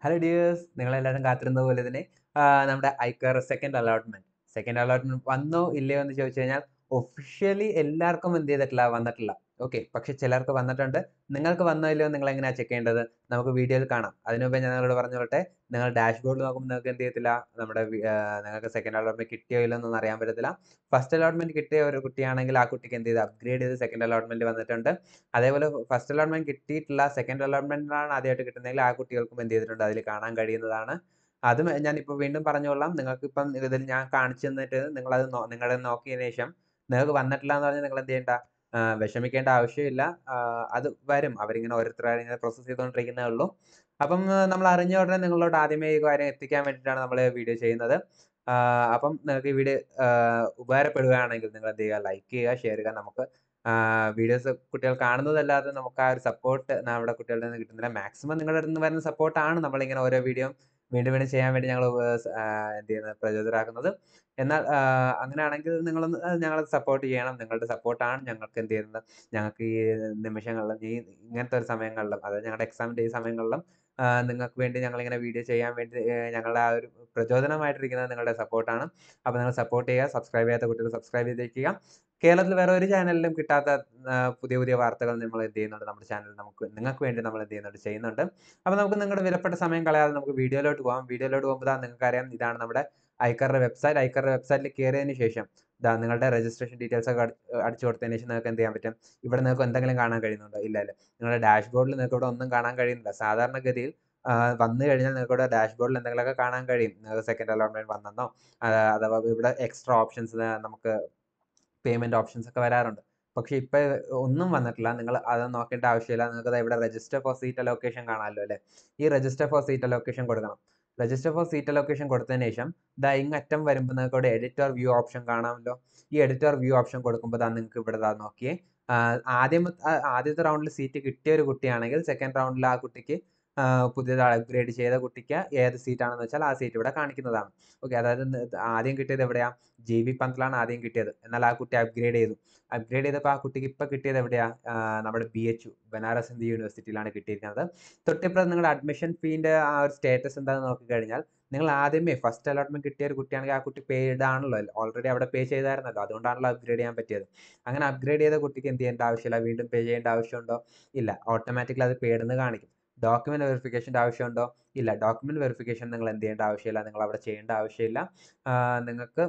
hello dears നിങ്ങളെല്ലാവരും കാത്തിരുന്ന പോലെ തന്നെ ആ, നമ്മുടെ ICAR second allotment second allotment വന്നോ ഇല്ലയോ എന്ന് ചോദിച്ചു കഴിഞ്ഞാൽ ഒഫീഷ്യലി എല്ലാവർക്കും എന്ത് ചെയ്തിട്ടില്ല വന്നിട്ടില്ല ഓക്കെ പക്ഷെ ചിലർക്ക് വന്നിട്ടുണ്ട് നിങ്ങൾക്ക് വന്നോ ഇല്ലയോ നിങ്ങൾ എങ്ങനെയാണ് ചെക്ക് ചെയ്യേണ്ടത് നമുക്ക് വീഡിയോയിൽ കാണാം അതിനു മുമ്പേ ഞാൻ നിങ്ങളോട് പറഞ്ഞോട്ടെ നിങ്ങൾ ഡാഷ്ബോർഡിൽ നോക്കുമ്പോൾ നിങ്ങൾക്ക് എന്ത് ചെയ്യത്തില്ല നമ്മുടെ വി- ആ, നിങ്ങൾക്ക് സെക്കൻഡ് അലോട്ട്മെന്റ് കിട്ടിയോ ഇല്ലയോ എന്നൊന്നും അറിയാൻ പറ്റത്തില്ല ഫസ്റ്റ് അലോട്ട്മെന്റ് കിട്ടിയ ഒരു കുട്ടിയാണെങ്കിൽ ആ കുട്ടിക്ക് എന്ത് ചെയ്ത് അപ്ഗ്രേഡ് ചെയ്ത് സെക്കൻഡ് അലോട്ട്മെന്റ് വന്നിട്ടുണ്ട് അതേപോലെ ഫസ്റ്റ് അലോട്ട്മെന്റ് കിട്ടിയിട്ടില്ല സെക്കൻഡ് അലോട്ട്മെന്റിലാണ് ആദ്യമായിട്ട് കിട്ടുന്നതെങ്കിൽ ആ കുട്ടികൾക്കും എന്ത് ചെയ്തിട്ടുണ്ട് അതിൽ കാണാൻ കഴിയുന്നതാണ് അതും ഞാൻ ഇപ്പോൾ വീണ്ടും പറഞ്ഞുകൊള്ളാം നിങ്ങൾക്ക് ഇപ്പം ഇതിൽ ഞാൻ കാണിച്ചു തന്നിട്ട് നിങ്ങളത് നോ- നിങ്ങളുടെ നോക്കിയതിന് ശേഷം നിങ്ങൾക്ക് വന്നിട്ടില്ല എന്ന് പറഞ്ഞാൽ നിങ്ങൾ എന്ത് ചെയ്യേണ്ട ആ, വിഷമിക്കേണ്ട ആവശ്യമില്ല ആ, അത് വരും അവരിങ്ങനെ ഓരോരുത്തരായി ഇങ്ങനെ പ്രോസസ്സ് ചെയ്തുകൊണ്ടിരിക്കുന്നേ ഉള്ളൂ അപ്പം ആ, നമ്മൾ അറിഞ്ഞ ഉടനെ നിങ്ങളോട് ആദ്യമേ ഈ കാര്യം എത്തിക്കാൻ വേണ്ടിയിട്ടാണ് നമ്മൾ വീഡിയോ ചെയ്യുന്നത് ആ, അപ്പം നിങ്ങൾക്ക് ഈ വീഡിയോ ഉപകാരപ്പെടുകയാണെങ്കിൽ നിങ്ങൾ എന്ത് ചെയ്യുക ലൈക്ക് ചെയ്യുക ഷെയർ ചെയ്യുക നമുക്ക് വീഡിയോസ് കുട്ടികൾ കാണുന്നതല്ലാതെ നമുക്ക് ആ ഒരു സപ്പോർട്ട് നമ്മുടെ കുട്ടികളുടെ നിന്ന് കിട്ടുന്നില്ല മാക്സിമം നിങ്ങളുടെ അടുത്ത് നിന്ന് വരുന്ന സപ്പോർട്ടാണ് നമ്മളിങ്ങനെ ഓരോ വീഡിയോ വീണ്ടും വീണ്ടും ചെയ്യാൻ വേണ്ടി ഞങ്ങൾ എന്ത് ചെയ്യുന്നത് പ്രചോദരാക്കുന്നത് എന്നാൽ ആ, അങ്ങനെയാണെങ്കിൽ നിങ്ങളൊന്ന് ആ, ഞങ്ങളെ സപ്പോർട്ട് ചെയ്യണം നിങ്ങളുടെ സപ്പോർട്ടാണ് ഞങ്ങൾക്ക് എന്ത് ചെയ്യുന്നത് ഞങ്ങൾക്ക് ഈ നിമിഷങ്ങളിലും ഈ ഇങ്ങനത്തെ ഒരു സമയങ്ങളിലും അതായത് ഞങ്ങളുടെ എക്സാമിൻ്റെ ഈ സമയങ്ങളിലും ആ, നിങ്ങൾക്ക് വേണ്ടി ഞങ്ങളിങ്ങനെ വീഡിയോ ചെയ്യാൻ വേണ്ടി ഏ, ഞങ്ങളുടെ ആ ഒരു പ്രചോദനമായിട്ടിരിക്കുന്നത് നിങ്ങളുടെ സപ്പോർട്ടാണ് അപ്പോൾ നിങ്ങൾ സപ്പോർട്ട് ചെയ്യുക സബ്സ്ക്രൈബ് ചെയ്യാത്ത കുട്ടികൾ സബ്സ്ക്രൈബ് ചെയ്തിരിക്കുക കേരളത്തിൽ വേറെ ഒരു ചാനലിലും കിട്ടാത്ത ആ, പുതിയ പുതിയ വാർത്തകൾ നമ്മൾ എന്ത് ചെയ്യുന്നുണ്ട് നമ്മുടെ ചാനൽ നമുക്ക് നിങ്ങൾക്ക് വേണ്ടി നമ്മൾ എന്ത് ചെയ്യുന്നുണ്ട് ചെയ്യുന്നുണ്ട് അപ്പോൾ നമുക്ക് നിങ്ങളുടെ വിലപ്പെട്ട സമയം കളയാതെ നമുക്ക് വീഡിയോയിലോട്ട് പോകാം വീഡിയോയിലോട്ട് പോകുമ്പോൾ ദാ നിങ്ങൾക്കറിയാം ഇതാണ് നമ്മുടെ ഐക്കറുടെ വെബ്സൈറ്റ് ഐക്കറുടെ വെബ്സൈറ്റിൽ കയറിയതിന് ശേഷം ദാ നിങ്ങളുടെ രജിസ്ട്രേഷൻ ഡീറ്റെയിൽസ് ഒക്കെ അടി- അടിച്ചു കൊടുത്തതിന് ശേഷം നിങ്ങൾക്ക് എന്ത് ചെയ്യാൻ പറ്റും ഇവിടെ നിങ്ങൾക്ക് എന്തെങ്കിലും കാണാൻ കഴിയുന്നുണ്ടോ ഇല്ല അല്ലേ നിങ്ങളുടെ ഡാഷ്ബോർഡിൽ നിങ്ങൾക്ക് ഇവിടെ ഒന്നും കാണാൻ കഴിയുന്നില്ല സാധാരണഗതിയിൽ ആ, വന്നു കഴിഞ്ഞാൽ നിങ്ങൾക്ക് ഇവിടെ ഡാഷ്ബോർഡിൽ എന്തെങ്കിലുമൊക്കെ കാണാൻ കഴിയും നിങ്ങൾക്ക് സെക്കൻഡ് അലോട്ട്മെന്റ് വന്നെന്നോ ആ, അഥവാ ഇവിടെ എക്സ്ട്രാ ഓപ്ഷൻസ് നമുക്ക് പേയ്മെന്റ് ഓപ്ഷൻസ് ഒക്കെ വരാറുണ്ട് പക്ഷേ ഇപ്പൊ ഒന്നും വന്നിട്ടില്ല നിങ്ങൾ അത് നോക്കേണ്ട ആവശ്യമില്ല നിങ്ങൾക്ക് ദാ ഇവിടെ രജിസ്റ്റർ ഫോർ സീറ്റ് അലോക്കേഷൻ കാണാമല്ലോ അല്ലേ ഈ രജിസ്റ്റർ ഫോർ സീറ്റ് അലോക്കേഷൻ കൊടുക്കണം രജിസ്റ്റർ ഫോർ സീറ്റ് അലോക്കേഷൻ കൊടുത്തതിന് ശേഷം ദാ ഇങ്ങറ്റം വരുമ്പോൾ നിങ്ങൾക്ക് ഇവിടെ എഡിറ്റർ വ്യൂ ഓപ്ഷൻ കാണാമല്ലോ ഈ എഡിറ്റർ വ്യൂ ഓപ്ഷൻ കൊടുക്കുമ്പോൾ ദാ നിങ്ങൾക്ക് ഇവിടെ ദാ നോക്കിയേ ആ, ആദ്യം ആ, ആദ്യത്തെ റൗണ്ടിൽ സീറ്റ് കിട്ടിയ ഒരു കുട്ടിയാണെങ്കിൽ സെക്കൻഡ് റൗണ്ടിൽ ആ കുട്ടിക്ക് ആ, പുതിയതായി അപ്ഗ്രേഡ് ചെയ്ത കുട്ടിക്ക് ഏത് സീറ്റാണെന്ന് വെച്ചാൽ ആ സീറ്റ് ഇവിടെ കാണിക്കുന്നതാണ് ഓക്കെ അതായത് ന- ആദ്യം കിട്ടിയത് എവിടെയാ ജി ബി പന്തിലാണ് ആദ്യം കിട്ടിയത് എന്നാൽ ആ കുട്ടി അപ്ഗ്രേഡ് ചെയ്തു അപ്ഗ്രേഡ് ചെയ്തപ്പോൾ ആ കുട്ടിക്ക് ഇപ്പം കിട്ടിയത് എവിടെയാ ആ, നമ്മുടെ B H U Banaras Hindu യൂണിവേഴ്സിറ്റിയിലാണ് കിട്ടിയിരിക്കുന്നത് തൊട്ടിപ്പുറം നിങ്ങളുടെ അഡ്മിഷൻ ഫീൻ്റെ ആ ഒരു സ്റ്റാറ്റസ് എന്താണെന്ന് നോക്കിക്കഴിഞ്ഞാൽ നിങ്ങൾ ആദ്യമേ ഫസ്റ്റ് അലോട്ട്മെന്റ് കിട്ടിയ ഒരു കുട്ടിയാണെങ്കിൽ ആ കുട്ടി പെയ്ഡ് ആണല്ലോ ഓൾറെഡി അവിടെ പേ ചെയ്തായിരുന്നല്ലോ അതുകൊണ്ടാണല്ലോ അപ്ഗ്രേഡ് ചെയ്യാൻ പറ്റിയത് അങ്ങനെ അപ്ഗ്രേഡ് ചെയ്ത കുട്ടിക്ക് എന്ത് ചെയ്യേണ്ട ആവശ്യമില്ല വീണ്ടും പേ ചെയ്യേണ്ട ആവശ്യമുണ്ടോ ഇല്ല ഓട്ടോമാറ്റിക്കലി അത് പെയ്ഡ് എന്ന് കാണിക്കും ഡോക്യുമെന്റ് വെറിഫിക്കേഷൻ്റെ ആവശ്യമുണ്ടോ ഇല്ല ഡോക്യുമെന്റ് വെറിഫിക്കേഷൻ നിങ്ങൾ എന്ത് ചെയ്യേണ്ട ആവശ്യമില്ല നിങ്ങൾ അവിടെ ചെയ്യേണ്ട ആവശ്യമില്ല ആ, നിങ്ങൾക്ക്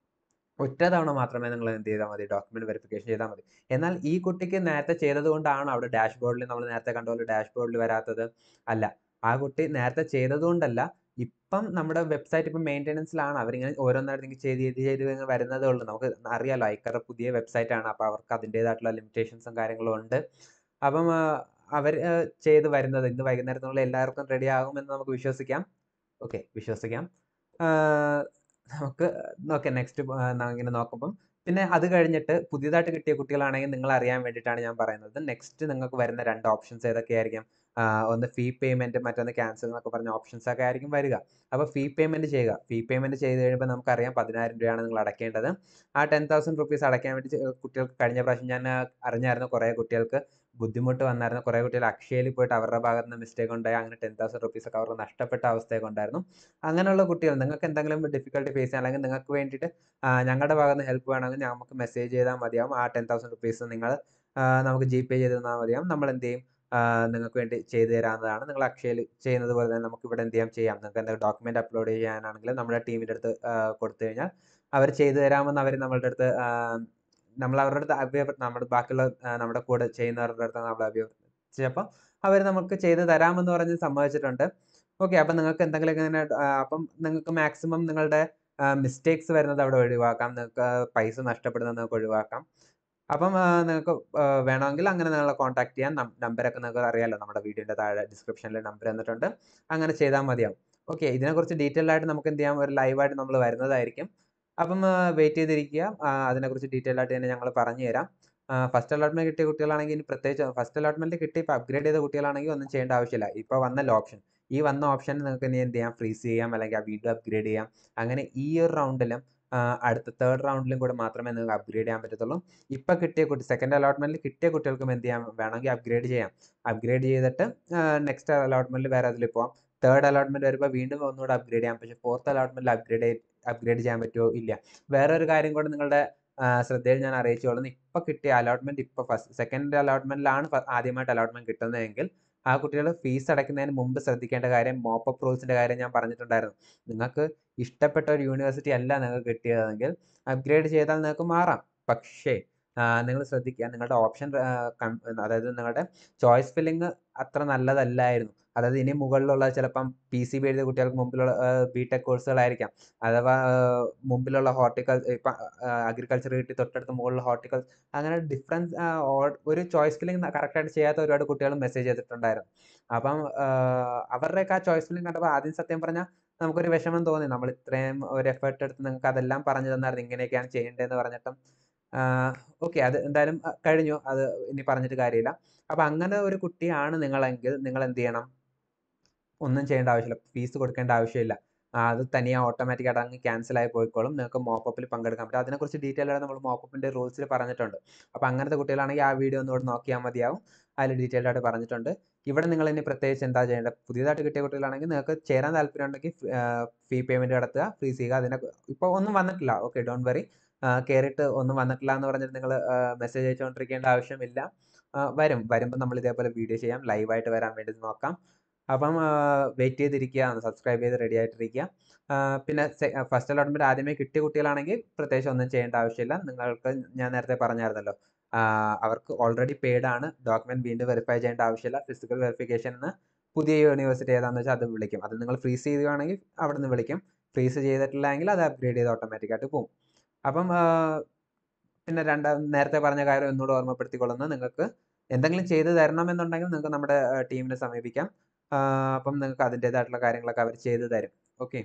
ഒറ്റ തവണ മാത്രമേ നിങ്ങൾ എന്ത് ചെയ്താൽ മതി ഡോക്യുമെന്റ് വെറിഫിക്കേഷൻ ചെയ്താൽ മതി എന്നാൽ ഈ കുട്ടിക്ക് നേരത്തെ ചെയ്തത് കൊണ്ടാണ് അവിടെ ഡാഷ്ബോർഡിൽ നമ്മൾ നേരത്തെ കണ്ട പോലെ ഡാഷ്ബോർഡിൽ വരാത്തത് അല്ല ആ കുട്ടി നേരത്തെ ചെയ്തത് കൊണ്ടല്ല ഇപ്പം നമ്മുടെ വെബ്സൈറ്റ് ഇപ്പം മെയിൻ്റെനൻസിലാണ് അവരിങ്ങനെ ഓരോന്നായിട്ട് ഇങ്ങനെ ചെയ്ത് ചെയ്ത് ചെയ്ത് ഇങ്ങനെ വരുന്നതേ ഉള്ളൂ നമുക്ക് അറിയാലോ ഐക്കറുടെ പുതിയ വെബ്സൈറ്റ് ആണ് അപ്പോൾ അവർക്ക് അതിൻ്റേതായിട്ടുള്ള ലിമിറ്റേഷൻസും കാര്യങ്ങളും ഉണ്ട് അപ്പം അവർ ചെയ്ത് വരുന്നത് ഇന്ന് വൈകുന്നേരത്തിനുള്ളിൽ എല്ലാവർക്കും റെഡി ആകുമെന്ന് നമുക്ക് വിശ്വസിക്കാം ഓക്കെ വിശ്വസിക്കാം ആ, നമുക്ക് ഓക്കെ നെക്സ്റ്റ് ഇങ്ങനെ നോക്കുമ്പം പിന്നെ അത് കഴിഞ്ഞിട്ട് പുതിയതായിട്ട് കിട്ടിയ കുട്ടികളാണെങ്കിൽ നിങ്ങൾ അറിയാൻ വേണ്ടിയിട്ടാണ് ഞാൻ പറയുന്നത് നെക്സ്റ്റ് നിങ്ങൾക്ക് വരുന്ന രണ്ട് ഓപ്ഷൻസ് ഏതൊക്കെയായിരിക്കും ആ, ഒന്ന് ഫീ പേയ്മെന്റ് മറ്റൊന്ന് ക്യാൻസൽ എന്നൊക്കെ പറഞ്ഞ ഓപ്ഷൻസ് ഒക്കെ ആയിരിക്കും വരിക അപ്പോൾ ഫീ പേയ്മെന്റ് ചെയ്യുക ഫീ പേയ്മെന്റ് ചെയ്ത് കഴിയുമ്പോൾ നമുക്കറിയാം പതിനായിരം രൂപയാണ് നിങ്ങൾ അടയ്ക്കേണ്ടത് ആ ടെൻ തൗസൻഡ് റുപ്പീസ് അടയ്ക്കാൻ വേണ്ടി ചെ- കുട്ടികൾക്ക് കഴിഞ്ഞ പ്രാവശ്യം ഞാൻ ആ, അറിഞ്ഞായിരുന്നു കുറേ കുട്ടികൾക്ക് ബുദ്ധിമുട്ട് വന്നായിരുന്നു കുറേ കുട്ടികൾ അക്ഷയയിൽ പോയിട്ട് അവരുടെ ഭാഗത്ത് നിന്ന് മിസ്റ്റേക്ക് ഉണ്ടായി അങ്ങനെ ടെൻ തൗസൻഡ് റുപ്പീസ് ഒക്കെ അവർക്ക് നഷ്ടപ്പെട്ട അവസ്ഥയൊക്കെ ഉണ്ടായിരുന്നു അങ്ങനെയുള്ള കുട്ടികൾ നിങ്ങൾക്ക് എന്തെങ്കിലും ഡിഫിക്കൽട്ടി ഫേസ് ചെയ്യാൻ അല്ലെങ്കിൽ നിങ്ങൾക്ക് വേണ്ടിയിട്ട് ആ, ഞങ്ങളുടെ ഭാഗത്ത് നിന്ന് ഹെൽപ്പ് വേണമെങ്കിൽ നമുക്ക് മെസ്സേജ് ചെയ്താൽ മതിയാവും ആ ടെൻ തൗസൻഡ് റുപ്പീസ് നിങ്ങൾ ആ, നമുക്ക് ജി പേ ചെയ്ത് തന്നാൽ മതിയാവും നമ്മൾ എന്ത് ചെയ്യും ആ, നിങ്ങൾക്ക് വേണ്ടി ചെയ്തു തരാവുന്നതാണ് നിങ്ങൾ അക്ഷയയിൽ ചെയ്യുന്നത് പോലെ തന്നെ നമുക്ക് ഇവിടെ എന്ത് ചെയ്യാം ചെയ്യാം നിങ്ങൾക്ക് എന്തെങ്കിലും ഡോക്യുമെന്റ് അപ്ലോഡ് ചെയ്യാനാണെങ്കിൽ നമ്മുടെ ടീമിൻ്റെ അടുത്ത് ആ, കൊടുത്തു കഴിഞ്ഞാൽ അവർ ചെയ്തു തരാമെന്ന് അവർ നമ്മളുടെ അടുത്ത് ആ, നമ്മൾ അവരുടെ അടുത്ത് അഭ്യർ നമ്മുടെ ബാക്കിയുള്ള ആ, നമ്മുടെ കൂടെ ചെയ്യുന്നവരുടെ അടുത്ത് നമ്മൾ അഭ്യർത്ഥിച്ചപ്പോൾ അവർ നമുക്ക് ചെയ്ത് തരാമെന്ന് പറഞ്ഞ് സമ്മതിച്ചിട്ടുണ്ട് ഓക്കെ അപ്പം നിങ്ങൾക്ക് എന്തെങ്കിലും ഇങ്ങനെ ആ, അപ്പം നിങ്ങൾക്ക് മാക്സിമം നിങ്ങളുടെ മിസ്റ്റേക്സ് വരുന്നത് അവിടെ ഒഴിവാക്കാം നിങ്ങൾക്ക് പൈസ നഷ്ടപ്പെടുന്നത് നിങ്ങൾക്ക് ഒഴിവാക്കാം അപ്പം ആ, നിങ്ങൾക്ക് ആ, വേണമെങ്കിൽ അങ്ങനെ നിങ്ങളെ കോൺടാക്ട് ചെയ്യാൻ നമ്പറൊക്കെ നിങ്ങൾക്ക് അറിയാമല്ലോ നമ്മുടെ വീഡിയോൻ്റെ താഴെ ഡിസ്ക്രിപ്ഷനിൽ നമ്പർ തന്നിട്ടുണ്ട് അങ്ങനെ ചെയ്താൽ മതിയാവും ഓക്കെ ഇതിനെക്കുറിച്ച് ഡീറ്റെയിൽ ആയിട്ട് നമുക്ക് എന്ത് ചെയ്യാം ഒരു ലൈവായിട്ട് നമ്മൾ വരുന്നതായിരിക്കും അപ്പം വെയിറ്റ് ചെയ്തിരിക്കുക ആ, അതിനെക്കുറിച്ച് ഡീറ്റെയിൽ ആയിട്ട് തന്നെ ഞങ്ങൾ പറഞ്ഞു തരാം ഫസ്റ്റ് അലോട്ട്മെന്റ് കിട്ടിയ കുട്ടികളാണെങ്കിൽ ഇനി പ്രത്യേകിച്ച് ഫസ്റ്റ് അലോട്ട്മെന്റ് കിട്ടി ഇപ്പോൾ അപ്ഗ്രേഡ് ചെയ്ത കുട്ടികളാണെങ്കിൽ ഒന്നും ചെയ്യേണ്ട ആവശ്യമില്ല ഇപ്പോൾ വന്നല്ലോ ഓപ്ഷൻ ഈ വന്ന ഓപ്ഷൻ നിങ്ങൾക്ക് ഇനി എന്ത് ചെയ്യാം ഫ്രീസ് ചെയ്യാം അല്ലെങ്കിൽ ആ വീണ്ടും അപ്ഗ്രേഡ് ചെയ്യാം അങ്ങനെ ഈ ഒരു റൗണ്ടിലും അടുത്ത തേർഡ് റൗണ്ടിലും കൂടെ മാത്രമേ നിങ്ങൾക്ക് അപ്ഗ്രേഡ് ചെയ്യാൻ പറ്റത്തുള്ളൂ ഇപ്പോൾ കിട്ടിയ കുട്ടി സെക്കൻഡ് അലോട്ട്മെന്റിൽ കിട്ടിയ കുട്ടികൾക്കും എന്ത് ചെയ്യാം വേണമെങ്കിൽ അപ്ഗ്രേഡ് ചെയ്യാം അപ്ഗ്രേഡ് ചെയ്തിട്ട് നെക്സ്റ്റ് അലോട്ട്മെന്റിൽ വേറെ അതിൽ പോവാം തേർഡ് അലോട്ട്മെന്റ് വരുമ്പോൾ വീണ്ടും ഒന്നുകൂടെ അപ്ഗ്രേഡ് ചെയ്യാം പക്ഷേ ഫോർത്ത് അലോട്ട്മെന്റിൽ അപ്ഗ്രേഡ് അപ്ഗ്രേഡ് ചെയ്യാൻ പറ്റുമോ ഇല്ല വേറൊരു കാര്യം കൂടെ നിങ്ങളുടെ ആ, ശ്രദ്ധയിൽ ഞാൻ അറിയിച്ചോളുന്നു ഇപ്പൊ കിട്ടിയ അലോട്ട്മെന്റ് ഇപ്പൊ ഫസ്റ്റ് സെക്കൻഡ് അലോട്ട്മെന്റിലാണ് ആദ്യമായിട്ട് അലോട്ട്മെന്റ് കിട്ടുന്നതെങ്കിൽ ആ കുട്ടികൾ ഫീസ് അടയ്ക്കുന്നതിന് മുമ്പ് ശ്രദ്ധിക്കേണ്ട കാര്യം മോപ്പപ്പ് റൂൾസിന്റെ കാര്യം ഞാൻ പറഞ്ഞിട്ടുണ്ടായിരുന്നു നിങ്ങൾക്ക് ഇഷ്ടപ്പെട്ട ഒരു യൂണിവേഴ്സിറ്റി അല്ല നിങ്ങൾക്ക് കിട്ടിയതെങ്കിൽ അപ്ഗ്രേഡ് ചെയ്താൽ നിങ്ങൾക്ക് മാറാം പക്ഷേ നിങ്ങൾ ശ്രദ്ധിക്കുക നിങ്ങളുടെ ഓപ്ഷൻ അതായത് നിങ്ങളുടെ ചോയ്സ് ഫില്ലിംഗ് അത്ര നല്ലതല്ലായിരുന്നു അതായത് ഇനി മുകളിലുള്ള ചിലപ്പം പി സി ബി എഴുതിയ കുട്ടികൾക്ക് മുമ്പിലുള്ള ബി ടെക് കോഴ്സുകളായിരിക്കാം അഥവാ ആ, മുമ്പിലുള്ള ഹോർട്ടിക്കൽ ഇപ്പം അഗ്രികൾച്ചർ കിട്ടി തൊട്ടടുത്ത് മുകളിലുള്ള ഹോർട്ടിക്കൾച്ചർ അങ്ങനെ ഡിഫറൻസ് ഒരു ചോയ്സ് ഫില്ലിംഗ് കറക്റ്റായിട്ട് ചെയ്യാത്ത ഒരുപാട് കുട്ടികൾ മെസ്സേജ് ചെയ്തിട്ടുണ്ടായിരുന്നു അപ്പം ആ, അവരുടെയൊക്കെ ആ ചോയ്സ് ഫില്ലിംഗ് കണ്ടപ്പോൾ ആദ്യം സത്യം പറഞ്ഞാൽ നമുക്കൊരു വിഷമം തോന്നി നമ്മൾ ഇത്രയും ഒരു എഫേർട്ട് എടുത്ത് നിങ്ങൾക്ക് അതെല്ലാം പറഞ്ഞു തന്നായിരുന്നു ഇങ്ങനെയൊക്കെയാണ് ചെയ്യേണ്ടതെന്ന് പറഞ്ഞിട്ടും ഓക്കെ അത് എന്തായാലും ആ, കഴിഞ്ഞു അത് ഇനി പറഞ്ഞിട്ട് കാര്യമില്ല അപ്പം അങ്ങനെ ഒരു കുട്ടിയാണ് നിങ്ങളെങ്കിൽ നിങ്ങൾ എന്ത് ചെയ്യണം ഒന്നും ചെയ്യേണ്ട ആവശ്യമില്ല ഫീസ് കൊടുക്കേണ്ട ആവശ്യമില്ല ആ, അത് തനിയെ ഓട്ടോമാറ്റിക് ആയിട്ട് അങ്ങ് ക്യാൻസൽ ആയി പോയിക്കോളും നിങ്ങൾക്ക് മോപ്പപ്പിൽ പങ്കെടുക്കാൻ പറ്റും അതിനെക്കുറിച്ച് ഡീറ്റെയിൽ ആയിട്ട് നമ്മൾ മോപ്പപ്പിൻ്റെ റൂൾസിൽ പറഞ്ഞിട്ടുണ്ട് അപ്പോൾ അങ്ങനത്തെ കുട്ടികളാണെങ്കിൽ ആ വീഡിയോ ഒന്നുകൂടെ നോക്കിയാൽ മതിയാവും അതിൽ ഡീറ്റെയിൽ ആയിട്ട് പറഞ്ഞിട്ടുണ്ട് ഇവിടെ നിങ്ങൾ ഇനി പ്രത്യേകിച്ച് എന്താ ചെയ്യേണ്ടത് പുതിയതായിട്ട് കിട്ടിയ കുട്ടികളാണെങ്കിൽ നിങ്ങൾക്ക് ചേരാൻ താല്പര്യം ഉണ്ടെങ്കിൽ ഫീ പേയ്മെൻറ്റ് നടത്തുക ഫ്രീസ് ചെയ്യുക അതിനെ ഇപ്പോൾ ഒന്നും വന്നിട്ടില്ല ഓക്കെ ഡോൺ വെറി കയറിയിട്ട് ഒന്നും വന്നിട്ടില്ല എന്ന് പറഞ്ഞിട്ട് നിങ്ങൾ മെസ്സേജ് അയച്ചുകൊണ്ടിരിക്കേണ്ട ആവശ്യമില്ല ആ, വരും വരുമ്പോൾ നമ്മൾ ഇതേപോലെ വീഡിയോ ചെയ്യാം ലൈവായിട്ട് വരാൻ വേണ്ടി നോക്കാം അപ്പം വെയിറ്റ് ചെയ്തിരിക്കുക സബ്സ്ക്രൈബ് ചെയ്ത് റെഡി ആയിട്ടിരിക്കുക ആ, പിന്നെ ഫസ്റ്റ് അലോട്ട്മെന്റ് ആദ്യമേ കിട്ടിയ കുട്ടികളാണെങ്കിൽ പ്രത്യേകിച്ച് ഒന്നും ചെയ്യേണ്ട ആവശ്യമില്ല നിങ്ങൾക്ക് ഞാൻ നേരത്തെ പറഞ്ഞായിരുന്നല്ലോ ആ, അവർക്ക് ഓൾറെഡി പെയ്ഡ് ആണ് ഡോക്യുമെന്റ് വീണ്ടും വെരിഫൈ ചെയ്യേണ്ട ആവശ്യമില്ല ഫിസിക്കൽ വെരിഫിക്കേഷന് പുതിയ യൂണിവേഴ്സിറ്റി ഏതാണെന്ന് വെച്ചാൽ അത് വിളിക്കും അത് നിങ്ങൾ ഫ്രീസ് ചെയ്യുകയാണെങ്കിൽ അവിടെ നിന്ന് വിളിക്കും ഫ്രീസ് ചെയ്തിട്ടില്ല എങ്കിൽ അത് അപ്ഗ്രേഡ് ചെയ്ത് ഓട്ടോമാറ്റിക്കായിട്ട് പോകും അപ്പം ആ, പിന്നെ രണ്ടാം നേരത്തെ പറഞ്ഞ കാര്യം ഒന്നുകൂടെ ഓർമ്മപ്പെടുത്തിക്കൊള്ളുന്നു നിങ്ങൾക്ക് എന്തെങ്കിലും ചെയ്തു തരണമെന്നുണ്ടെങ്കിൽ നിങ്ങൾക്ക് നമ്മുടെ ടീമിനെ സമീപിക്കാം ആ, അപ്പം നിങ്ങൾക്ക് അതിൻ്റേതായിട്ടുള്ള കാര്യങ്ങളൊക്കെ അവർ ചെയ്തു തരും ഓക്കെ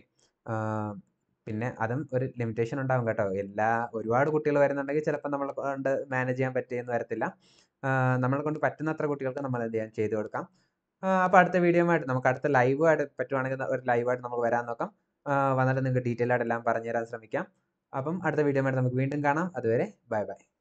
പിന്നെ അതും ഒരു ലിമിറ്റേഷൻ ഉണ്ടാവും കേട്ടോ എല്ലാ ഒരുപാട് കുട്ടികൾ വരുന്നുണ്ടെങ്കിൽ ചിലപ്പോൾ നമ്മളെ കൊണ്ട് മാനേജ് ചെയ്യാൻ പറ്റിയെന്ന് വരത്തില്ല ആ, നമ്മളെ കൊണ്ട് പറ്റുന്നത്ര കുട്ടികൾക്ക് നമ്മൾ എന്ത് ചെയ്യാൻ ചെയ്തു കൊടുക്കാം അപ്പോൾ അടുത്ത വീഡിയോ ആയിട്ട് നമുക്ക് അടുത്ത ലൈവ് ആയിട്ട് പറ്റുവാണെങ്കിൽ ഒരു ലൈവായിട്ട് നമുക്ക് വരാൻ നോക്കാം ആ, വന്നിട്ട് നിങ്ങൾക്ക് ഡീറ്റെയിൽ ആയിട്ട് എല്ലാം പറഞ്ഞു തരാൻ ശ്രമിക്കാം അപ്പം അടുത്ത വീഡിയോ ആയിട്ട് നമുക്ക് വീണ്ടും കാണാം അതുവരെ ബൈ ബൈ